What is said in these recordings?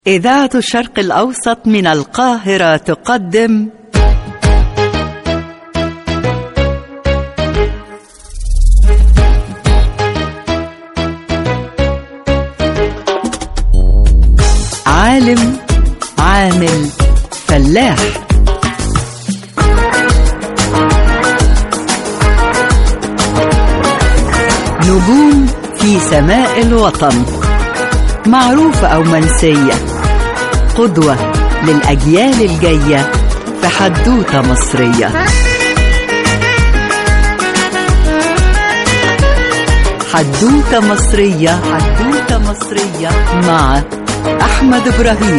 إذاعة الشرق الأوسط من القاهرة تقدم عالم عامل فلاح نجوم في سماء الوطن معروفة أو منسية قدوة للأجيال الجاية في حدوتة مصرية حدوتة مصرية حدوتة مصرية مع أحمد إبراهيم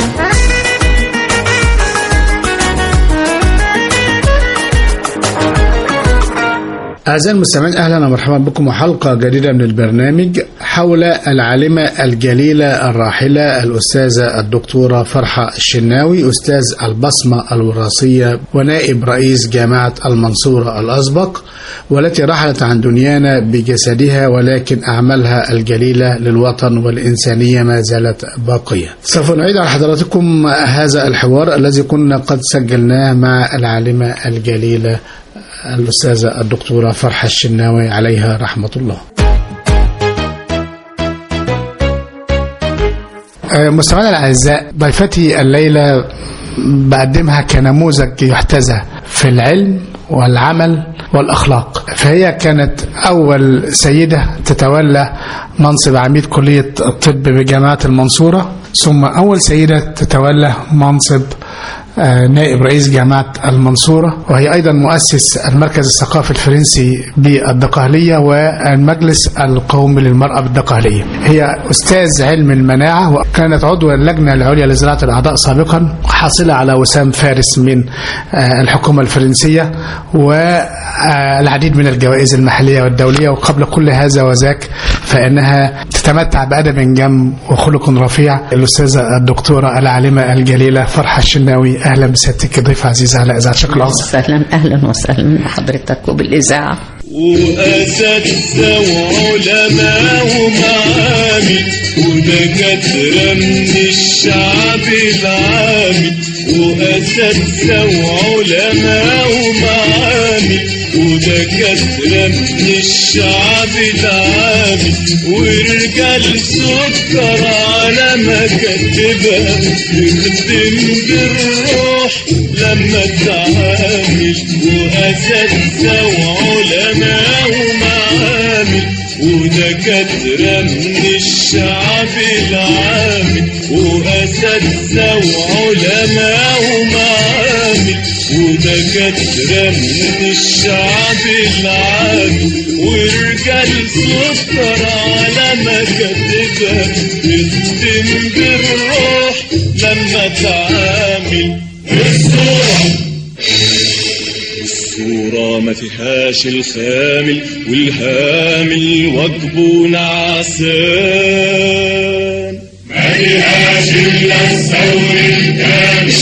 أعزائي المستمعين أهلا ومرحبا بكم وحلقة جديدة من البرنامج حول العالمة الجليلة الراحلة الأستاذة الدكتورة فرحة الشناوي أستاذ البصمة الوراثية ونائب رئيس جامعة المنصورة الأسبق والتي رحلت عن دنيانا بجسدها ولكن أعمالها الجليلة للوطن والإنسانية ما زالت باقية سوف نعيد على حضراتكم هذا الحوار الذي كنا قد سجلناه مع العالمة الجليلة الأستاذة الدكتورة فرحة الشناوي عليها رحمة الله مستمعينا الأعزاء ضيفتي الليلة بقدمها كنموذج يحتذى في العلم والعمل والأخلاق فهي كانت أول سيدة تتولى منصب عميد كلية الطب بجامعة المنصورة ثم أول سيدة تتولى منصب نائب رئيس جامعة المنصورة وهي أيضا مؤسس المركز الثقافي الفرنسي بالدقهلية والمجلس القومي للمرأة بالدقهلية هي أستاذ علم المناعة وكانت عضو اللجنة العليا لزراعة الأعضاء سابقا حاصلة على وسام فارس من الحكومة الفرنسية والعديد من الجوائز المحلية والدولية وقبل كل هذا وذاك فإنها تتمتع بأدب جم وخلق رفيع الأستاذة الدكتورة العالمة الجليلة فرحة الشناوي اهلا بسيادتك ضيف عزيز على اذاعه شكل الاوسط اهلا اهلا وسهلا بحضرتك وبالاذاعه وأساتذة وعلماء ومعامل ودكاترة من الشعب العامي وأساتذة وعلماء ومعامل ودكاترة من الشعب العامي ورجال سكر على مكاتبها تخدم بالروح لما تعامل وأساتذة وعلماء ومعامل ودكاترة من الشعب العامي وأساتذة وعلماء ومعامل ودكاترة من الشعب العامي ورجال سكر على مكاتبها تخدم بالروح لما تعامل الصورة الصورة ما فيهاش الخامل والهامل وجبه نعسان ما فيهاش إلا الثور الكامل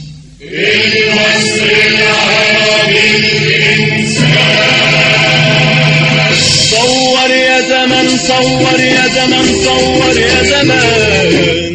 الوصف العربي الإنسان صور يا زمن صور يا زمن صور يا زمان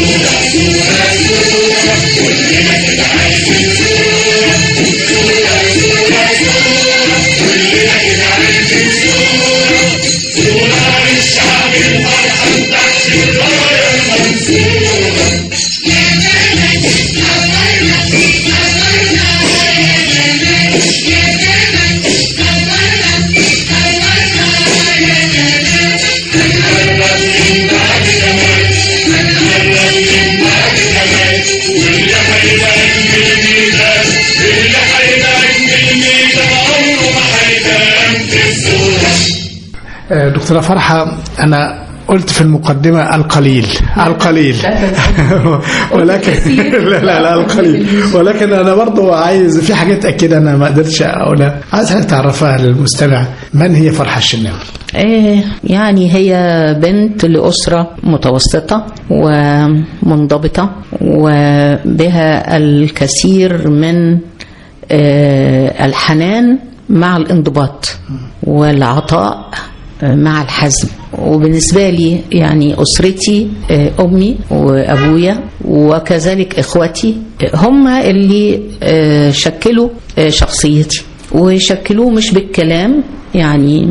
دكتورة فرحة أنا قلت في المقدمة القليل القليل ولكن لا لا لا القليل ولكن أنا برضو عايز في حاجات أكيد أنا ما قدرتش أقولها عايز حضرتك تعرفها للمستمع من هي فرحة الشناوي؟ إيه يعني هي بنت لأسرة متوسطة ومنضبطة وبها الكثير من الحنان مع الانضباط والعطاء مع الحزم وبالنسبة لي يعني أسرتي آه، أمي وأبويا وكذلك إخوتي آه، هم اللي آه، شكلوا آه، شخصيتي وشكلوه مش بالكلام يعني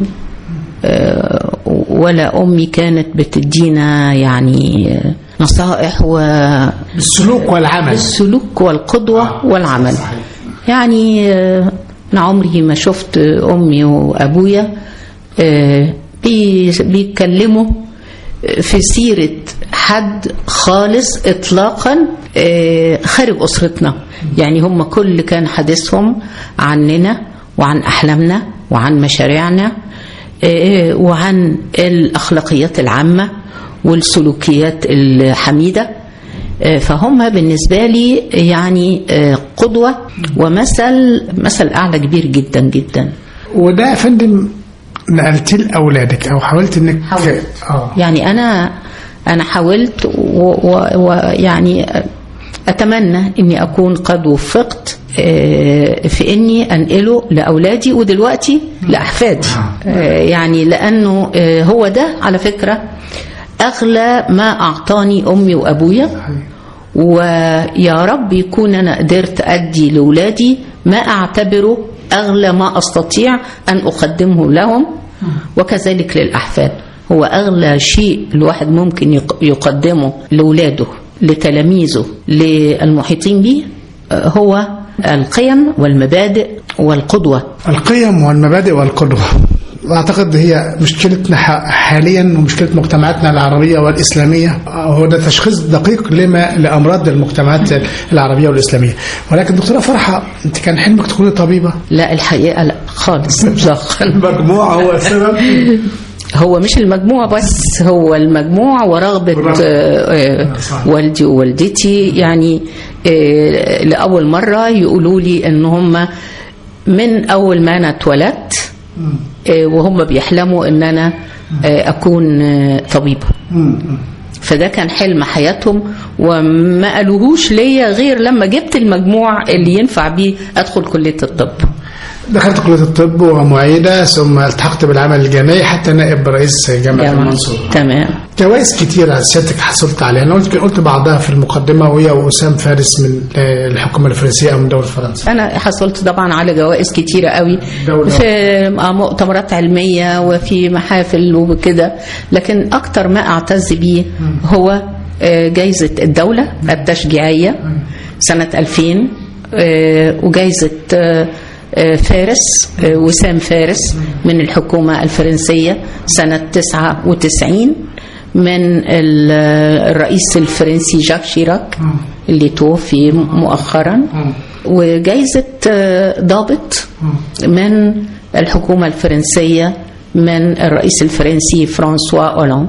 آه، ولا أمي كانت بتدينا يعني آه، نصائح و السلوك والعمل السلوك والقدوة والعمل يعني آه، أنا عمري ما شفت أمي وأبويا آه، بي- بيتكلموا في سيرة حد خالص إطلاقا آه، خارج أسرتنا يعني هم كل كان حديثهم عننا وعن أحلامنا وعن مشاريعنا آه، وعن الأخلاقيات العامة والسلوكيات الحميدة آه، فهم بالنسبة لي يعني آه، قدوة ومثل مثل أعلى كبير جدا جدا وده يا فندم نقلتيه لاولادك او حاولت انك حاولت. اه يعني أنا أنا حاولت ويعني أتمنى إني أكون قد وفقت آه، في إني أنقله لأولادي ودلوقتي لأحفادي آه، يعني لأنه آه، هو ده على فكرة أغلى ما أعطاني أمي وأبويا ويا رب يكون أنا قدرت أدي لأولادي ما أعتبره أغلى ما أستطيع أن أقدمه لهم وكذلك للأحفاد هو أغلى شيء الواحد ممكن يق- يقدمه لأولاده لتلاميذه للمحيطين به آه، هو القيم والمبادئ والقدوة القيم والمبادئ والقدوة واعتقد هي مشكلتنا ح- حاليا ومشكله مجتمعاتنا العربيه والاسلاميه هو ده تشخيص دقيق لما لامراض المجتمعات العربيه والاسلاميه ولكن دكتوره فرحه انت كان حلمك تكوني طبيبه لا الحقيقة لا خالص إطلاقا المجموع هو السبب هو مش المجموع بس هو المجموع ورغبة ورغبة. آه، آه، صحيح. والدي ووالدتي يعني آه، لأول مرة يقولوا لي إن هم من أول ما أنا اتولدت آه، وهم بيحلموا إن أنا آه، أكون آه، طبيبة فده كان حلم حياتهم وما قالوهوش ليا غير لما جبت المجموع اللي ينفع بيه أدخل كلية الطب دخلت كليه الطب ومعيده ثم التحقت بالعمل الجامعي حتى نائب رئيس جامعه جامعة. المنصوره تمام جوائز كتيرة سيادتك حصلت عليها أنا قلت قلت بعضها في المقدمة وهي وسام فارس من آه، الحكومة الفرنسية أو من دولة فرنسا انا حصلت طبعا على جوائز كتيره قوي دولة. في مؤتمرات علميه وفي محافل وكده لكن اكتر ما اعتز بيه هو آه، جايزه الدوله التشجيعيه سنه 2000 آه، وجايزه آه، آه، فارس آه، وسام فارس من الحكومه الفرنسيه سنه 99 من ال- الرئيس الفرنسي جاك شيراك اللي توفي مؤخرا وجايزة آه، ضابط من الحكومة الفرنسية من الرئيس الفرنسي فرانسوا أولاند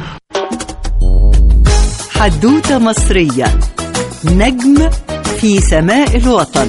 حدوتة مصرية نجم في سماء الوطن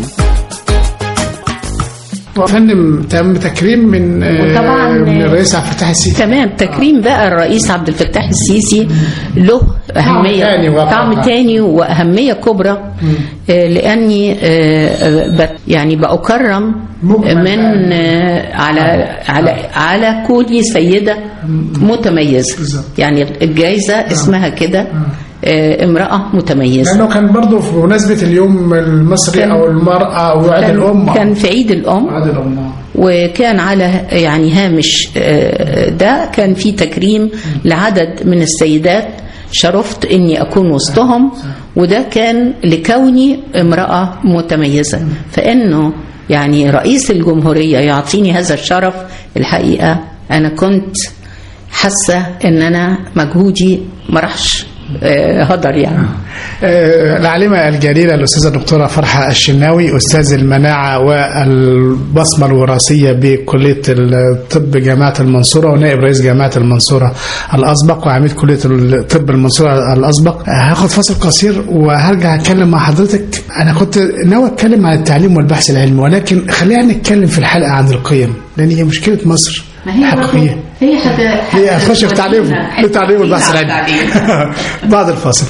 فندم تم تكريم من آه، وطبعاً، من الرئيس عبد الفتاح السيسي تمام تكريم بقى الرئيس عبد الفتاح السيسي له أهمية تاني وقع. طعم تاني وأهمية كبرى آه، لأني آه، آه، بت- يعني بأكرم مجمل من آه، على على على كوني سيدة متميزة بالظبط. يعني الجائزة اسمها كده آه، امرأة متميزة لأنه كان برضه في مناسبة اليوم المصري كان- أو المرأة أو عيد الأم كان, كان في عيد الأم عيد الأم وكان على يعني هامش آه، ده كان في تكريم لعدد من السيدات شرفت اني اكون وسطهم وده كان لكوني امراه متميزه فانه يعني رئيس الجمهوريه يعطيني هذا الشرف الحقيقه انا كنت حاسه ان انا مجهودي ما راحش آه، هدر يعني آه، العالمة الجليلة الأستاذة الدكتورة فرحة الشناوي أستاذ المناعة والبصمة الوراثية بكلية الطب جامعة المنصورة ونائب رئيس جامعة المنصورة الأسبق وعميد كلية الطب المنصورة الأسبق آه، هاخد فاصل قصير وهرجع أتكلم مع حضرتك أنا كنت ناوي أتكلم عن التعليم والبحث العلمي ولكن خلينا نتكلم في الحلقة عن القيم لأن هي مشكلة مصر الحقيقية هي حاجه هي هتخش في تعليم لتعليم والبحث العلمي بعد الفاصل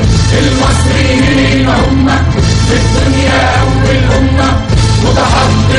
المصريين هم في الدنيا أول أمة متحضرين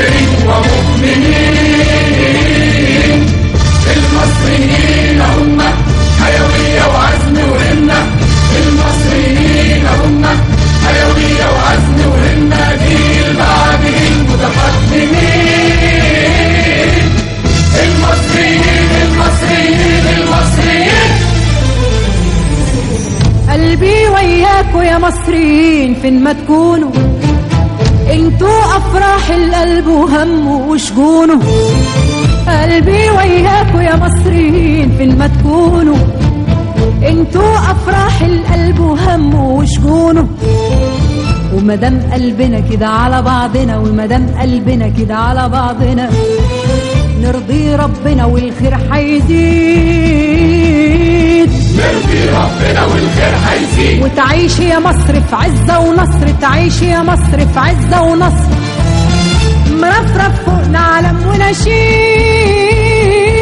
قلبي وياكوا يا مصريين فين ما تكونوا انتوا افراح القلب وهمه وشجونه قلبي وياكوا يا مصريين فين ما تكونوا انتوا افراح القلب وهمه وشجونه ومدام قلبنا كده على بعضنا ومدام قلبنا كده على بعضنا نرضي ربنا والخير هيزيد وتعيش يا مصر في عزة ونصر تعيش يا مصر في عزة ونصر مرفرف فوقنا علم ونشيد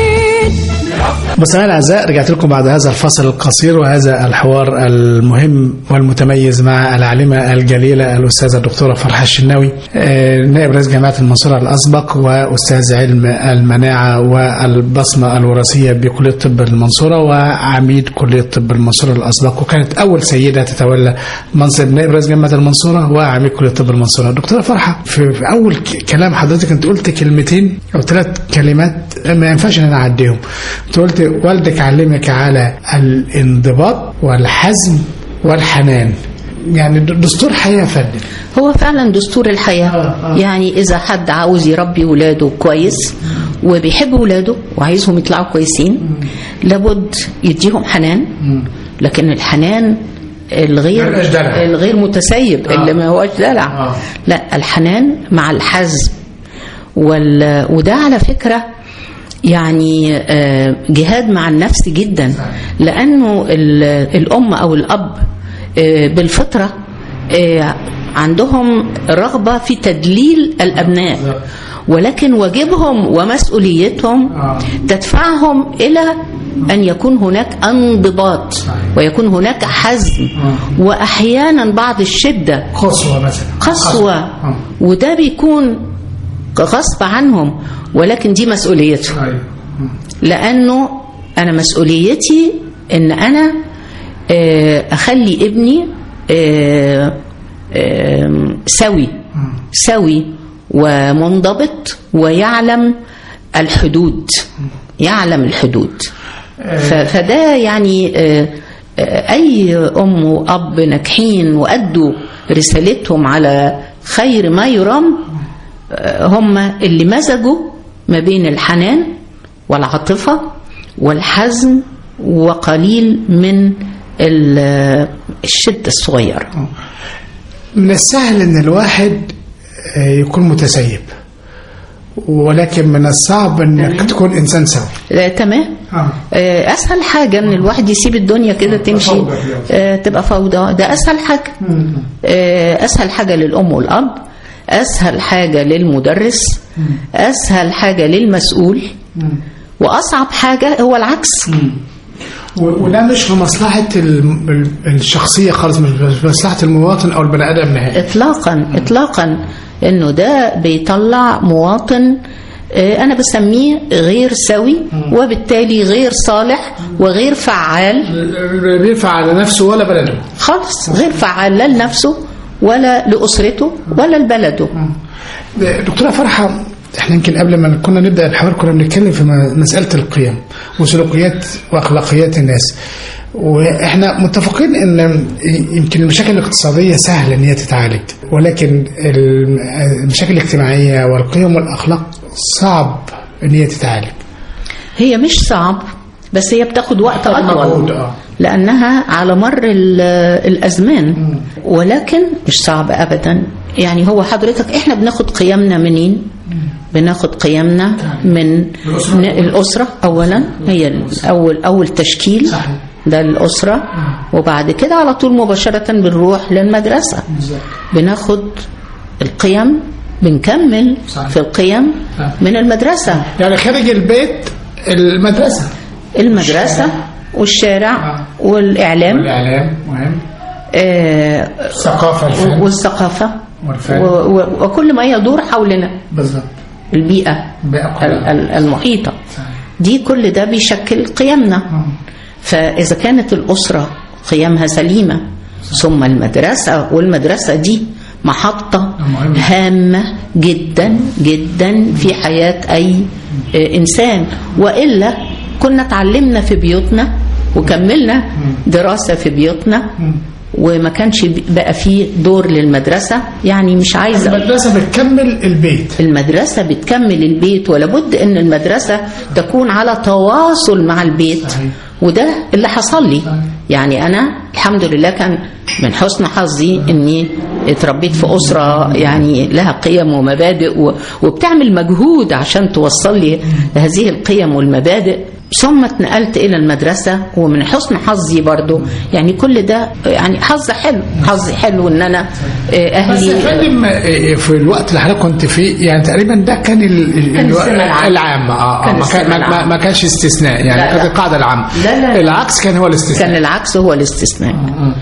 مستمعينا الاعزاء رجعت لكم بعد هذا الفصل القصير وهذا الحوار المهم والمتميز مع العالمه الجليله الاستاذه الدكتوره فرحه الشناوي آه، نائب رئيس جامعه المنصوره الاسبق واستاذ علم المناعه والبصمه الوراثيه بكليه طب المنصوره وعميد كليه طب المنصوره الاسبق وكانت اول سيده تتولى منصب نائب رئيس جامعه المنصوره وعميد كليه طب المنصوره دكتوره فرحه في, في اول ك- كلام حضرتك انت قلت كلمتين او ثلاث كلمات ما ينفعش ان انا اعديهم انت قلت والدك علمك على الانضباط والحزم والحنان يعني د- دستور حياه يا فندم هو فعلا دستور الحياة آه، آه. يعني إذا حد عاوز يربي ولاده كويس وبيحب ولاده وعايزهم يطلعوا كويسين لابد يديهم حنان لكن الحنان ما الغير يبقاش دلع. الغير متسيب آه. اللي ما هوش دلع آه. لا الحنان مع الحزم وال... وده على فكرة يعني آه، جهاد مع النفس جدا لأنه ال- الأم أو الأب آه، بالفطرة آه، عندهم رغبة في تدليل الأبناء ولكن واجبهم ومسؤوليتهم آه. تدفعهم إلى أن يكون هناك انضباط ويكون هناك حزم وأحيانا بعض الشدة قسوه مثلا قسوة آه. وده بيكون غصب عنهم ولكن دي مسؤوليتهم أيوة. لأنه أنا مسؤوليتي إن أنا آه، أخلي ابني آه، آه، سوي سوي ومنضبط ويعلم الحدود يعلم الحدود ف- فده يعني آه، آه، أي أم وأب ناجحين وأدوا رسالتهم على خير ما يرام آه، هم اللي مزجوا ما بين الحنان والعاطفة والحزم وقليل من ال- الشدة الصغيرة من السهل ان الواحد آه، يكون متسيب ولكن من الصعب انك تكون انسان سوي لا، تمام آه. آه، اسهل حاجه ان الواحد يسيب الدنيا كده تمشي فوضى كده. آه، تبقى فوضى ده اسهل حاجه آه، اسهل حاجه للام والاب اسهل حاجه للمدرس اسهل حاجه للمسؤول واصعب حاجه هو العكس و- وده مش في مصلحه ال- ال- الشخصيه خالص مش في مصلحه المواطن او البني ادم نهائي اطلاقا اطلاقا انه ده بيطلع مواطن آه، انا بسميه غير سوي وبالتالي غير صالح وغير فعال لا بينفع على نفسه ولا بلده خالص غير فعال لا لنفسه ولا لأسرته ولا لبلده دكتوره فرحه احنا يمكن قبل ما كنا نبدا الحوار كنا بنتكلم في م- مساله القيم وسلوكيات واخلاقيات الناس واحنا متفقين ان يمكن المشاكل الاقتصاديه سهل ان هي تتعالج ولكن الم- المشاكل الاجتماعيه والقيم والاخلاق صعب ان هي تتعالج هي مش صعب بس هي بتاخد وقت مجهود، أطول آه. لأنها على مر ال- الأزمان ولكن مش صعب أبدا يعني هو حضرتك إحنا بناخد قيمنا منين بناخد قيمنا من الأسرة. ن- الأسرة أولا هي الأول أول تشكيل صحيح. ده الأسرة وبعد كده على طول مباشرة بنروح للمدرسة بناخد القيم بنكمل صحيح. في القيم صحيح. من المدرسة يعني خارج البيت المدرسه المدرسة والشارع آه. والإعلام والاعلام مهم آه، الثقافه الفن والثقافة والفن. و- و- وكل ما يدور حولنا بالظبط البيئة البيئة كلها. ال- ال- المحيطة دي كل ده بيشكل قيمنا فإذا كانت الأسرة قيمها سليمة ثم المدرسة والمدرسة دي محطة مهمة. هامة جدا جدا في حياة أي آه، إنسان وإلا كنا اتعلمنا في بيوتنا وكملنا دراسة في بيوتنا وما كانش بقى فيه دور للمدرسة يعني مش عايزة أقول- المدرسة بتكمل البيت المدرسة بتكمل البيت ولابد ان المدرسة تكون على تواصل مع البيت صحيح. وده اللي حصل لي يعني انا الحمد لله كان من حسن حظي اني اتربيت في اسره يعني لها قيم ومبادئ و- وبتعمل مجهود عشان توصل لي هذه القيم والمبادئ ثم اتنقلت الى المدرسه ومن حسن حظي برضو يعني كل ده يعني حظ حلو حظي حلو ان انا آه، بس يا اهلي فندم آه، في الوقت اللي حضرتك كنت فيه يعني تقريبا ده كان ال- ال- كان الو- السنة العامة. العام اه كان آه، ما كان السنة ما- ما, العامة. ما كانش استثناء يعني لا، كانت لا. القاعده العامه لا، لا. العكس كان هو الاستثناء كان العكس هو الاستثناء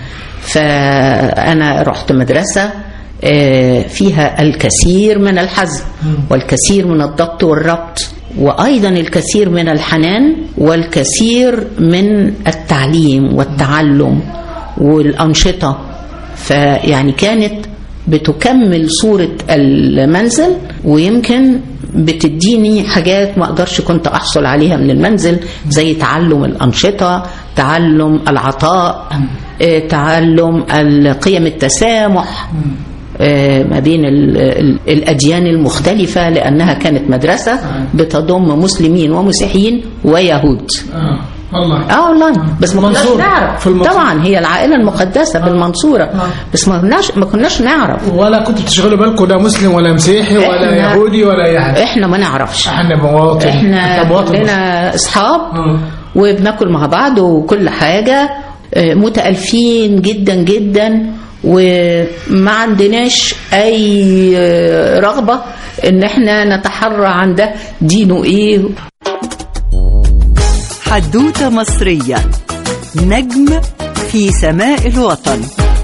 فأنا رحت مدرسة آه، فيها الكثير من الحزم والكثير من الضبط والربط وأيضا الكثير من الحنان والكثير من التعليم والتعلم والأنشطة فيعني كانت بتكمل صورة المنزل ويمكن بتديني حاجات ما اقدرش كنت احصل عليها من المنزل زي تعلم الانشطه تعلم العطاء آه، تعلم قيم التسامح آه، ما بين ال- ال- الاديان المختلفه لانها كانت مدرسه بتضم مسلمين ومسيحيين ويهود آه، والله اه والله بس ما كناش المنصورة. نعرف في المنصورة. طبعا هي العائله المقدسه بالمنصوره بس ما كناش ما كناش نعرف ولا كنتوا تشغلوا بالكم ده مسلم ولا مسيحي ولا إحنا- يهودي ولا اي حاجه احنا ما نعرفش احنا مواطن احنا مواطن مسلم. كلنا اصحاب مم. وبناكل مع بعض وكل حاجه آه، متالفين جدا جدا وما عندناش اي آه، رغبه ان احنا نتحرى عن ده دينه ايه حدوتة مصرية نجم في سماء الوطن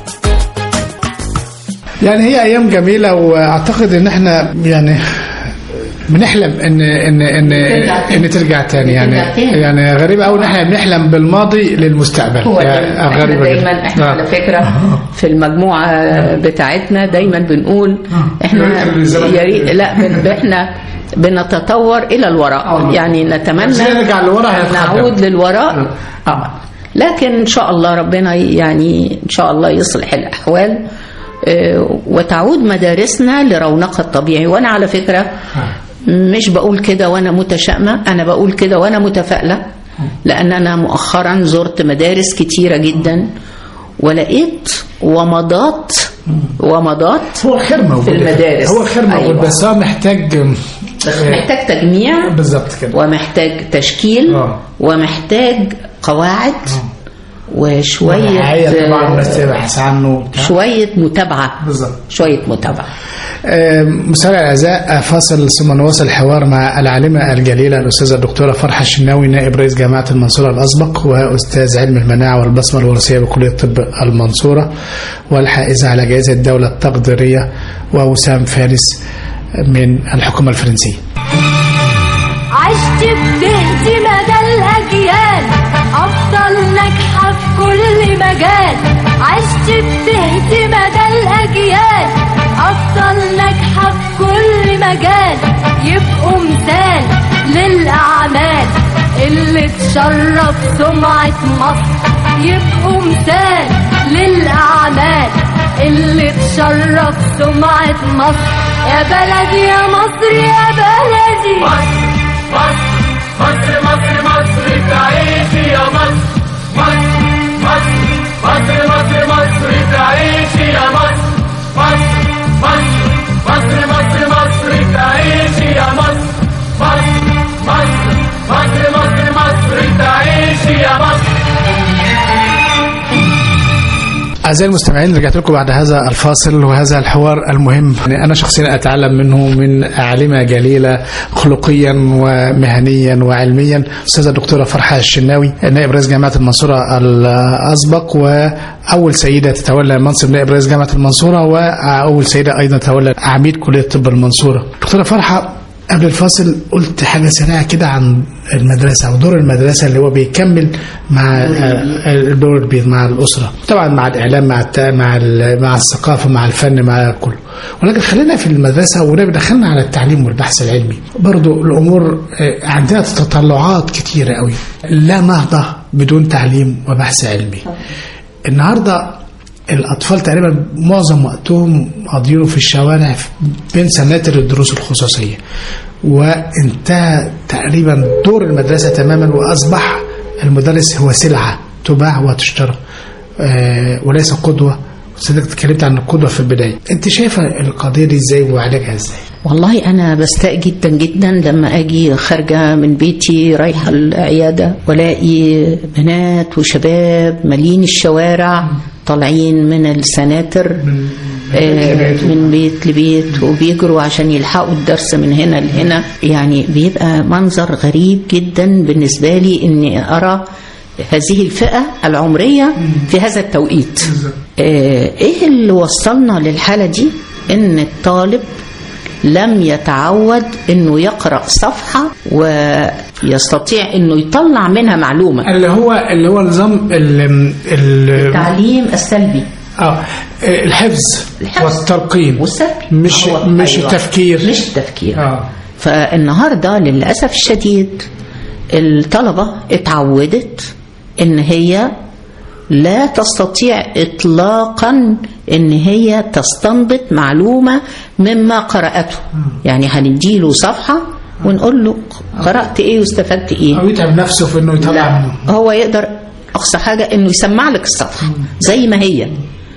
يعني هي ايام جميله واعتقد ان احنا يعني بنحلم ان ان ان ترجع تاني. ان ترجع تاني يعني ترجع تاني. يعني غريب قوي ان احنا بنحلم بالماضي للمستقبل هو يعني ده. احنا غريبة دايما جدا. احنا آه. على فكره في المجموعه بتاعتنا دايما بنقول يا احنا ريت الزمن يا ريت لا بن- احنا بنتطور الى الوراء يعني نتمنى عايزين نرجع لورا هيتقدم. نعود للوراء اه لكن ان شاء الله ربنا يعني ان شاء الله يصلح الاحوال آه، وتعود مدارسنا لرونقها الطبيعي وانا على فكره مش بقول كده وانا متشائمه انا بقول كده وانا متفائله لان انا مؤخرا زرت مدارس كتيره جدا ولقيت ومضات ومضات هو خير موجود في المدارس. هو خير موجود أيوة. بس هو محتاج بس محتاج تجميع بالظبط كده ومحتاج تشكيل آه. ومحتاج قواعد وشوية رعاية طبعا الناس تبحث عنه وبتاع. شوية متابعة بالظبط شوية متابعة مستمعي الاعزاء فاصل ثم نواصل الحوار مع العالمه الجليله الاستاذه الدكتوره فرحه الشناوي نائب رئيس جامعه المنصوره الاسبق واستاذ علم المناعه والبصمه الوراثيه بكليه الطب المنصوره والحائزه على جائزه الدوله التقديريه ووسام فارس من الحكومه الفرنسيه. عشت بتهدي مدى الأجيال أفضل ناجحة في كل مجال عشت بتهدي مدى الأجيال أفضل ناجحة في كل مجال يبقوا مثال للأعمال اللي تشرف سمعة مصر يبقوا مثال للأعمال اللي تشرف سمعة مصر يا بلدي يا مصر يا بلدي مصر مصر مصر مصر تعيشي يا مصر مصر مصر مصر مصر مصر تعيشي يا مصر مصر مصر مصر مصر مصر تعيشي يا مصر مصر مصر مصر مصر مصر تعيشي يا مصر أعزائي المستمعين رجعت لكم بعد هذا الفاصل وهذا الحوار المهم يعني أنا شخصيا أتعلم منه من عالمة جليلة خلقيا ومهنيا وعلميا أستاذة الدكتورة فرحة الشناوي نائب رئيس جامعة المنصورة الأسبق وأول سيدة تتولى منصب نائب رئيس جامعة المنصورة وأول سيدة أيضا تتولى عميد كلية طب المنصورة دكتورة فرحة قبل الفاصل قلت حاجة سريعة كده عن المدرسة ودور المدرسة اللي هو بيكمل مع آه، الدور البيض مع الأسرة طبعا مع الإعلام مع الت... مع ال... مع الثقافة مع الفن مع كله ولكن خلينا في المدرسة ونبقى دخلنا على التعليم والبحث العلمي برضو الأمور آه، عندنا تطلعات كتيرة قوي لا نهضة بدون تعليم وبحث علمي النهارده الاطفال تقريبا معظم وقتهم قاضيينه في الشوارع بين سناتر الدروس الخصوصيه وانتهى تقريبا دور المدرسه تماما واصبح المدرس هو سلعه تباع وتشترى آه، وليس قدوه سيدك اتكلمت عن القدوه في البدايه انت شايفه القضيه دي ازاي وعلاجها ازاي والله أنا بستاء جدا جدا لما أجي خارجة من بيتي رايحة العيادة ولاقي بنات وشباب مالين الشوارع طالعين من السناتر آه، من بيت لبيت وبيجروا عشان يلحقوا الدرس من هنا لهنا يعني بيبقى منظر غريب جدا بالنسبة لي إني أرى هذه الفئة العمرية في هذا التوقيت آه، إيه اللي وصلنا للحالة دي إن الطالب لم يتعود انه يقرا صفحه ويستطيع انه يطلع منها معلومه اللي هو اللي هو نظام ال ال التعليم السلبي اه الحفظ الحفظ. والتلقين والسلبي مش هو- مش أيوة. تفكير مش تفكير اه فالنهارده للاسف الشديد الطلبه اتعودت ان هي لا تستطيع اطلاقا ان هي تستنبط معلومه مما قراته يعني هنديله صفحه ونقول له قرات ايه واستفدت ايه او يتعب نفسه في انه يطلع لا منه هو يقدر اقصى حاجه انه يسمع لك الصفحه زي ما هي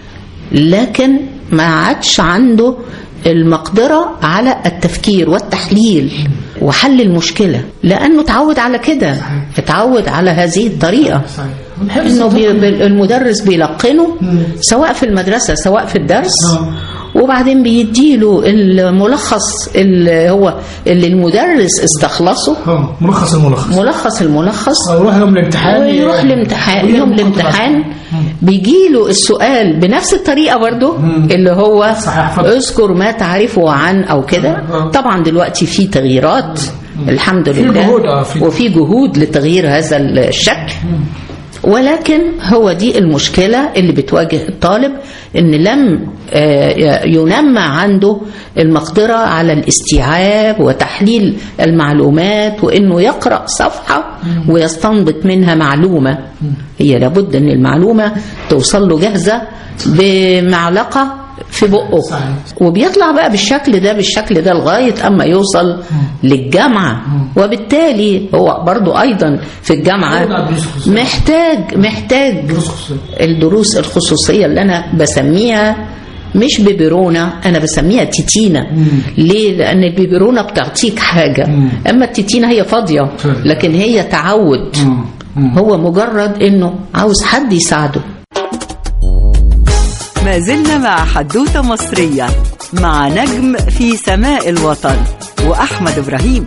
لكن ما عادش عنده المقدره على التفكير والتحليل وحل المشكله لانه اتعود على كده اتعود على هذه الطريقه انه بي بي- المدرس بيلقنه سواء في المدرسه سواء في الدرس وبعدين بيديله الملخص اللي هو اللي المدرس استخلصه اه ملخص الملخص ملخص الملخص او يروح يوم الامتحان ويروح الامتحان يوم الامتحان بيجي له السؤال بنفس الطريقه برضو اللي هو صحيح، اتفضل. اذكر ما تعرفه عن او كده آه. طبعا دلوقتي في تغييرات الحمد في لله جهود، آه، في- وفي جهود لتغيير هذا الشكل ولكن هو دي المشكلة اللي بتواجه الطالب ان لم آه، ينمى عنده المقدرة على الاستيعاب وتحليل المعلومات وانه يقرأ صفحة ويستنبط منها معلومة هي لابد ان المعلومة توصل له جاهزة بمعلقة في بقه صحيح. وبيطلع بقى بالشكل ده بالشكل ده لغاية أما يوصل للجامعة وبالتالي هو برضو أيضا في الجامعة يقعد دروس خصوصية. محتاج محتاج دروس خصوصية. الدروس الخصوصية اللي أنا بسميها مش بيبرونة أنا بسميها تيتينا ليه؟ لأن البيبرونة بتعطيك حاجة أما التيتينا هي فاضية فعلا. لكن هي تعود هو مجرد إنه عاوز حد يساعده ما زلنا مع حدوتة مصرية مع نجم في سماء الوطن وأحمد إبراهيم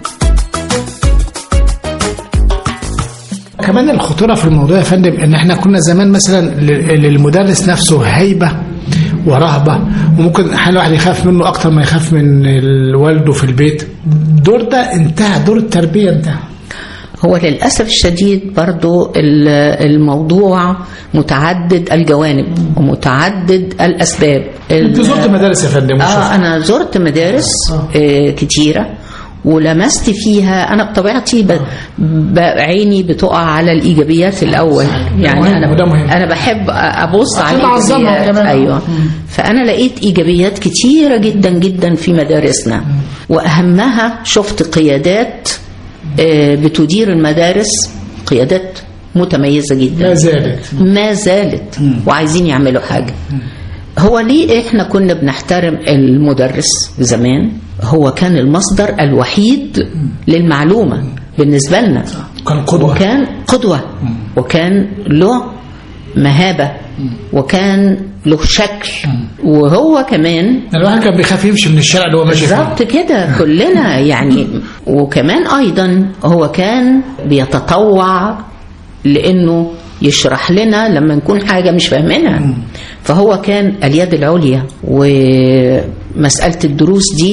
كمان الخطورة في الموضوع يا فندم ان احنا كنا زمان مثلا ل- للمدرس نفسه هيبة ورهبة وممكن احيانا الواحد يخاف منه اكتر ما يخاف من ال- والده في البيت الدور ده انتهى دور التربية انتهى هو للأسف الشديد برضو ال- الموضوع متعدد الجوانب ومتعدد الأسباب انت ال- زرت مدارس يا فندم وشفت. آه أنا زرت مدارس آه كتيرة ولمست فيها أنا بطبيعتي ب- ب- عيني بتقع على الإيجابيات الأول يعني مهم، أنا وده مهم. أنا بحب أبص على عشان أعظمها الإيجابيات كمان. أيوه فأنا لقيت إيجابيات كتيرة جدا جدا في مدارسنا وأهمها شفت قيادات آه، بتدير المدارس قيادات متميزة جدا ما زالت ما زالت وعايزين يعملوا حاجة هو ليه احنا كنا بنحترم المدرس زمان هو كان المصدر الوحيد للمعلومة بالنسبة لنا كان قدوة وكان قدوة وكان له مهابة وكان له شكل وهو كمان الواحد كان بيخاف يمشي من الشارع اللي هو ماشي فيه بالظبط كده كلنا يعني وكمان ايضا هو كان بيتطوع لانه يشرح لنا لما نكون حاجه مش فاهمينها فهو كان اليد العليا ومساله الدروس دي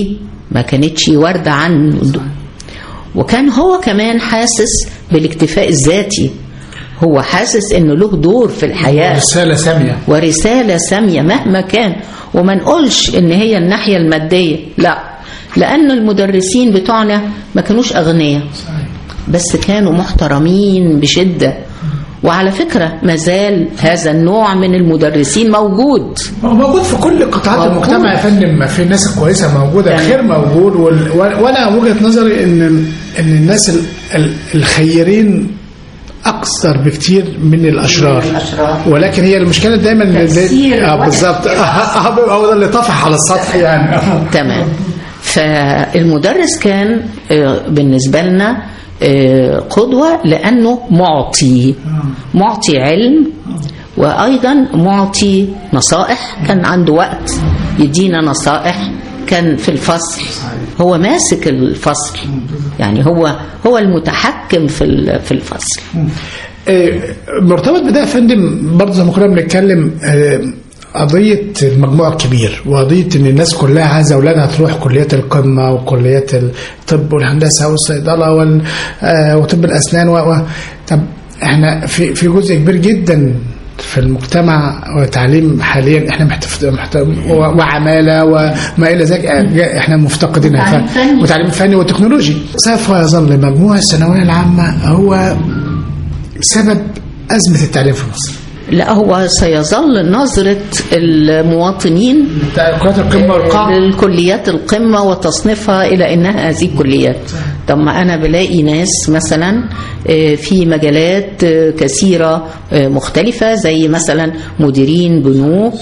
ما كانتش واردة عنه وكان هو كمان حاسس بالاكتفاء الذاتي هو حاسس انه له دور في الحياه رسالة سامية ورسالة سامية مهما كان وما نقولش ان هي الناحية المادية لا لان المدرسين بتوعنا ما كانوش اغنياء بس كانوا محترمين بشدة وعلى فكرة مازال هذا النوع من المدرسين موجود هو موجود في كل قطاعات موجود. المجتمع يا فندم ما في الناس الكويسه موجوده تمام. الخير موجود وال... و- وانا وجهه نظري ان ان الناس ال... ال- الخيرين اكثر بكتير من الاشرار الأشرار. ولكن هي المشكله دايما ان تأثير اه الوقت. بالظبط آه، آه، هو ده اللي طفح على السطح يعني تمام فالمدرس كان آه، بالنسبة لنا آه، قدوة لأنه معطي معطي علم وأيضا معطي نصائح كان عنده وقت يدينا نصائح كان في الفصل هو ماسك الفصل يعني هو هو المتحكم في ال- في الفصل آه، مرتبط بده يا فندم برضه زي ما كنا بنتكلم آه، قضية المجموع الكبير وقضية إن الناس كلها عايزة أولادها تروح كليات القمة وكليات الطب والهندسة والصيدلة وال- آه، وطب الأسنان و و- طب إحنا في في جزء كبير جدا في المجتمع وتعليم حاليا احنا محتف... محت... و- وعماله وما الى ذلك آه، احنا مفتقدينها وتعليم ف... فني. وتعليم فني وتكنولوجي سوف يظل مجموع الثانويه العامه هو سبب أزمة التعليم في مصر لا هو سيظل نظرة المواطنين كليات القمة والقاع للكليات القمة وتصنيفها إلى أنها هذه الكليات طب ما أنا بلاقي ناس مثلا آه، في مجالات آه، كثيرة آه، مختلفة زي مثلا مديرين بنوك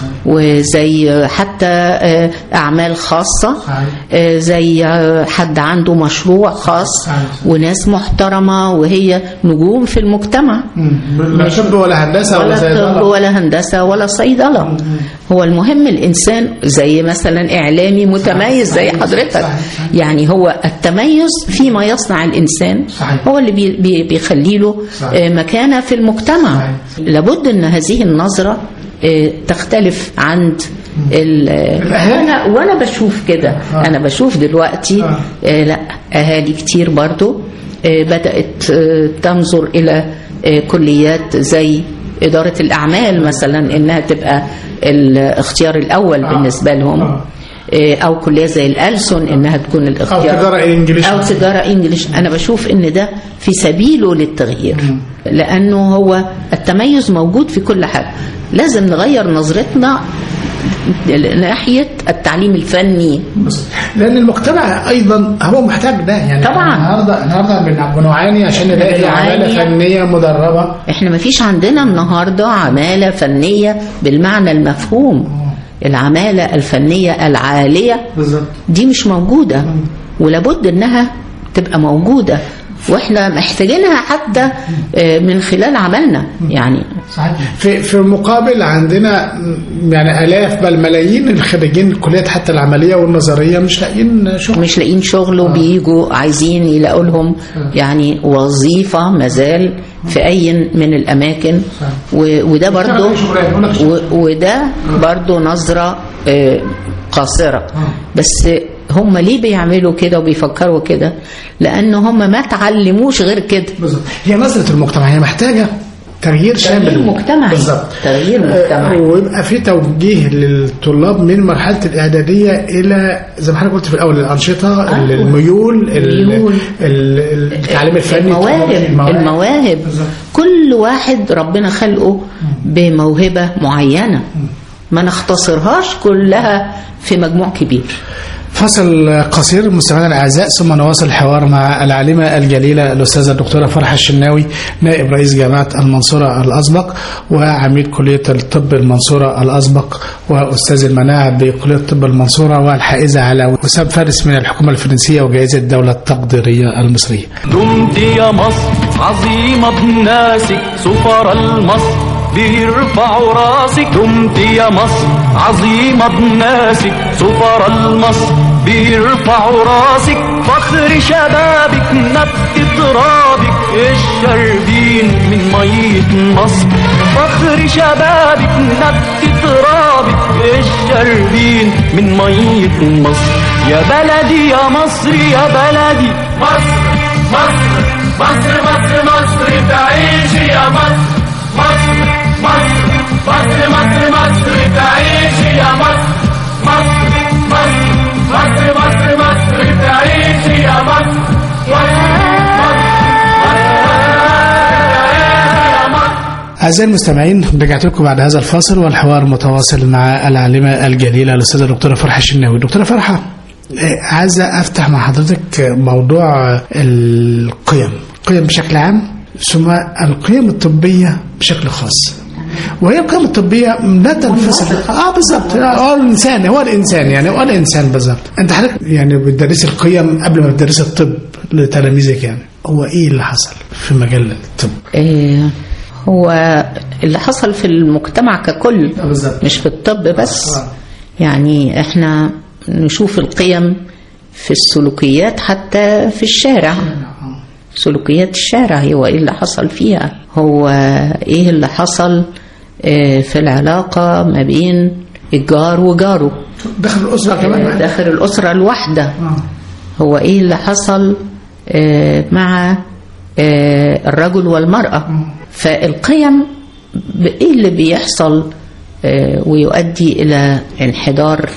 وزي آه، حتى آه، أعمال خاصة آه، زي آه، حد عنده مشروع خاص وناس محترمة وهي نجوم في المجتمع لا طب ولا هندسة ولا ولا طب صيدلة ولا هندسة ولا صيدلة هو المهم الإنسان زي مثلا إعلامي متميز زي حضرتك يعني هو التميز فيما يصنع الإنسان صحيح. هو اللي بي- بي- بيخلي له صحيح. آه، مكانة في المجتمع لابد أن هذه النظرة آه، تختلف عند ال- الأهالي. وانا وانا بشوف كده انا بشوف دلوقتي آه. آه، لا اهالي كتير برضو آه، بدات آه، تنظر الى آه، كليات زي اداره الاعمال مثلا انها تبقى الاختيار الاول بالنسبه لهم آه. آه، او كليه زي الألسن انها تكون الاختيار تجارة إنجليش. او تجاره انجليش انا بشوف ان ده في سبيله للتغيير لانه هو التميز موجود في كل حاجه لازم نغير نظرتنا ناحيه التعليم الفني لأن المجتمع أيضا هو محتاج ده يعني طبعاً. النهاردة النهاردة بن- بنعاني عشان نلاقي بنعاني. عمالة فنية مدربة احنا ما فيش عندنا النهارده عماله فنيه بالمعنى المفهوم العماله الفنيه العاليه بالظبط دي مش موجوده ولابد انها تبقى موجوده واحنا محتاجينها حتى آه، من خلال عملنا يعني صحيح في في المقابل عندنا يعني آلاف بل ملايين الخريجين الكليات حتى العملية والنظرية مش لاقيين شغل مش لاقيين شغل وبيجوا عايزين يلاقوا لهم يعني وظيفة مازال في أي من الأماكن و- وده برضو يشتغل شغلانة، يقول لك و- وده برضو نظرة آه، قاصرة بس هم ليه بيعملوا كده وبيفكروا كده لأن هم ما تعلموش غير كده بالظبط هي نظرة المجتمع هي محتاجة تغيير شامل تغيير مجتمعي. بالظبط تغيير مجتمعي. آه، ويبقى في توجيه للطلاب من مرحلة الإعدادية إلى زي ما حضرتك قلت في الأول الأنشطة آه. الميول ال- الميول. ال- التعليم الفني المواهب المواهب بالظبط. كل واحد ربنا خلقه بموهبة معينة ما نختصرهاش كلها في مجموع كبير فصل قصير مستمعينا الاعزاء ثم نواصل الحوار مع العالمه الجليله الاستاذه الدكتوره فرحه الشناوي نائب رئيس جامعه المنصوره الاسبق وعميد كليه الطب المنصوره الاسبق واستاذ المناعه بكليه الطب المنصوره والحائزه على وسام فارس من الحكومه الفرنسيه وجائزه الدوله التقديريه المصريه. دمت يا مصر عظيمة بناسك سفر المصر بيرفعوا راسك دمت يا مصر عظيمة بناسك سفر المصر بيرفعوا راسك فخر شبابك نبت ترابك الشربين من مية مصر فخر شبابك نبت ترابك الشربين من مية مصر يا بلدي يا مصر يا بلدي مصر مصر مصر مصر مصر تعيش يا مصر مصر مصر مصر مصر مصر تعيش يا مصر مصر مصر مصر مصر مصر تعيش يا مصر أعزائي المستمعين رجعت لكم بعد هذا الفاصل والحوار متواصل مع العالمة الجليلة الأستاذة الدكتورة فرحة الشناوي دكتورة فرحة آه، عايزة أفتح مع حضرتك موضوع القيم القيم بشكل عام ثم القيم الطبية بشكل خاص وهي القيم الطبية لا تنفصل اه بالظبط هو الانسان هو الانسان يعني هو الانسان بالظبط انت حضرتك يعني بتدرسي القيم قبل ما بتدرسي الطب لتلاميذك يعني هو ايه اللي حصل في مجال الطب؟ آه، هو اللي حصل في المجتمع ككل آه، بالظبط. مش في الطب بس آه. يعني احنا نشوف القيم في السلوكيات حتى في الشارع سلوكيات الشارع هو ايه اللي حصل فيها هو ايه اللي حصل آه، في العلاقة ما بين الجار وجاره داخل الاسره كمان داخل الأسرة الواحدة هو ايه اللي حصل آه، مع آه، الرجل والمرأة فالقيم ب- ايه اللي بيحصل آه، ويؤدي الى انحدار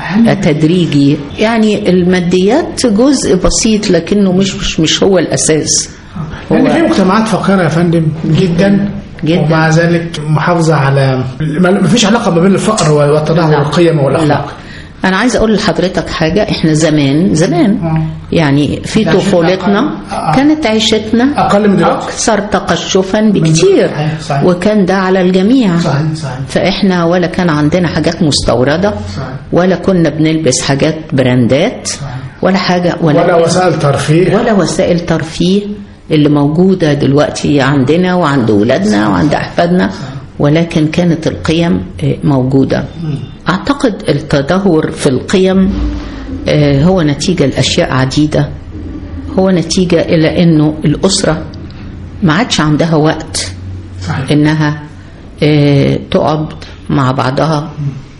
تدريجي يعني الماديات جزء بسيط لكنه مش مش, مش هو الاساس لان في مجتمعات فقيره يا فندم جدا جداً. ومع ذلك محافظه على ما فيش علاقه ما بين الفقر والتدهور والقيم لا والاخلاق انا عايز اقول لحضرتك حاجه احنا زمان زمان آه. يعني في كانت عيشتنا طفولتنا أقل. آه. كانت عيشتنا أقل من دلوقتي. اكثر تقشفا بكتير صحيح، صحيح. وكان ده على الجميع صحيح صحيح فاحنا ولا كان عندنا حاجات مستورده صحيح. ولا كنا بنلبس حاجات براندات ولا حاجه ولا ولا وسائل ترفيه ولا وسائل ترفيه اللي موجودة دلوقتي عندنا وعند ولادنا وعند أحفادنا ولكن كانت القيم آه، موجودة أعتقد التدهور في القيم آه، هو نتيجة لأشياء عديدة هو نتيجة إلى أنه الأسرة ما عادش عندها وقت صحيح انها آه، تقعد مع بعضها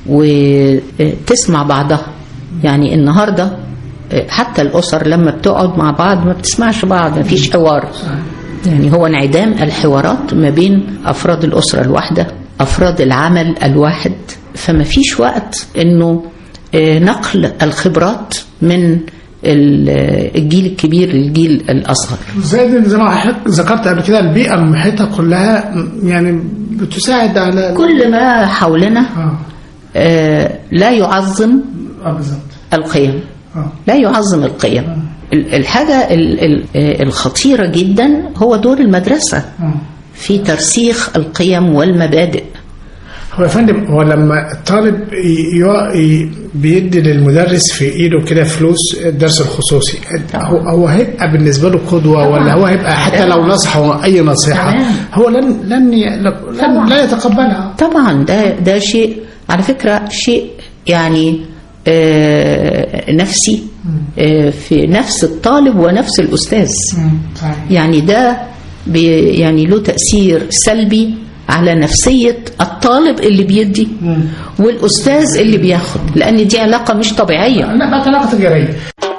وتسمع بعضها يعني النهارده آه، حتى الاسر لما بتقعد مع بعض ما بتسمعش بعض ما فيش حوار يعني هو انعدام الحوارات ما بين افراد الاسره الواحده افراد العمل الواحد فما فيش وقت انه آه، نقل الخبرات من ال- الجيل الكبير للجيل الاصغر زي زي ما حضرتك ذكرت قبل كده البيئه المحيطه كلها يعني بتساعد على كل ما حولنا اه آه، لا يعظم اه بالظبط القيم اه لا يعظم القيم ال- الحاجة ال- ال- آه، الخطيرة جدا هو دور المدرسة اه في ترسيخ القيم والمبادئ هو يا فندم هو لما الطالب ي- يو- ي- بيدي للمدرس في ايده كده فلوس الدرس الخصوصي هو هو هيبقى بالنسبه له قدوه ولا هو هيبقى حتى لو نصحه اي نصيحه تمام. هو لن لن ي- لن, طبعاً. لا يتقبلها طبعا ده ده شيء على فكرة شيء يعني آه، نفسي آه، في نفس الطالب ونفس الأستاذ صحيح يعني ده بي يعني له تأثير سلبي على نفسية الطالب اللي بيدي والأستاذ اللي بياخد لأن دي علاقة مش طبيعية لا بقى علاقه تجاريه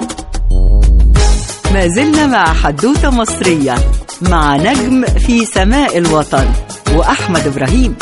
ما زلنا مع حدوتة مصرية مع نجم في سماء الوطن وأحمد إبراهيم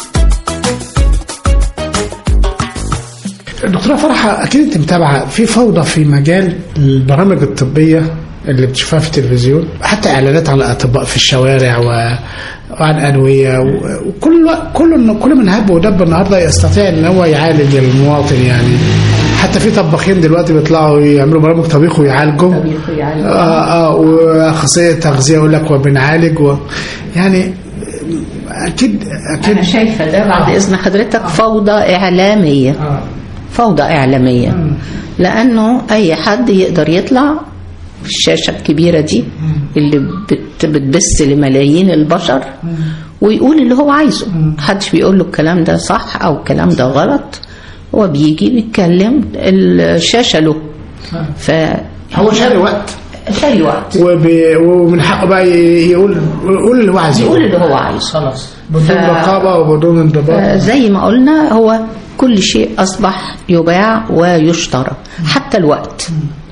دكتوره فرحه اكيد انت متابعه في فوضى في مجال البرامج الطبيه اللي بتشوفها في التلفزيون حتى اعلانات عن الاطباء في الشوارع و... وعن ادويه و... وكل وق- كل كل من هب ودب النهارده يستطيع ان هو يعالج المواطن يعني حتى في طباخين دلوقتي بيطلعوا يعملوا برامج طبيخ ويعالجوا طبيخ ويعالجوا. اه اه واخصائيه تغذيه يقول لك وبنعالج و... يعني اكيد اكيد أنا شايفة ده بعد إذن حضرتك فوضى إعلامية آه. فوضى إعلامية لأنه أي حد يقدر يطلع في الشاشة الكبيرة دي اللي بت بتبث لملايين البشر ويقول اللي هو عايزه محدش بيقول له الكلام ده صح أو الكلام ده غلط هو بيجي بيتكلم الشاشة له ف هو شاري وقت شاري وقت وبي... ومن حقه بقى ي- يقول يقول اللي هو عايزه يقول اللي هو عايزه خلاص بدون ف- رقابه وبدون انضباط زي ما قلنا هو كل شيء أصبح يباع ويشترى حتى حتى الوقت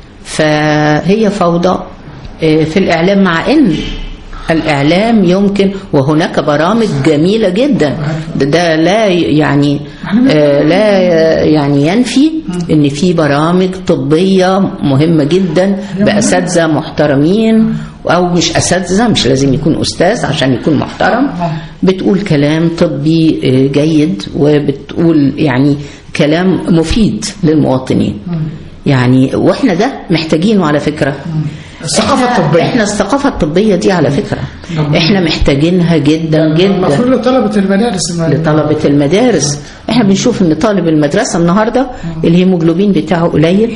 فهي فوضى آه، في الإعلام مع إن الإعلام يمكن وهناك برامج جميلة جدا ده, ده لا يعني آه، لا يعني ينفي إن في برامج طبية مهمة جدا بأساتذة محترمين أو مش أساتذة مش لازم يكون أستاذ عشان يكون محترم بتقول كلام طبي آه، جيد وبتقول يعني كلام مفيد للمواطنين يعني واحنا ده محتاجينه على فكره الثقافة إحنا- الطبية. احنا الثقافه الطبيه دي على فكره احنا محتاجينها جدا جدا المفروض لطلبة المدارس ما- لطلبة المدارس احنا بنشوف ان طالب المدرسة النهاردة الهيموجلوبين بتاعه قليل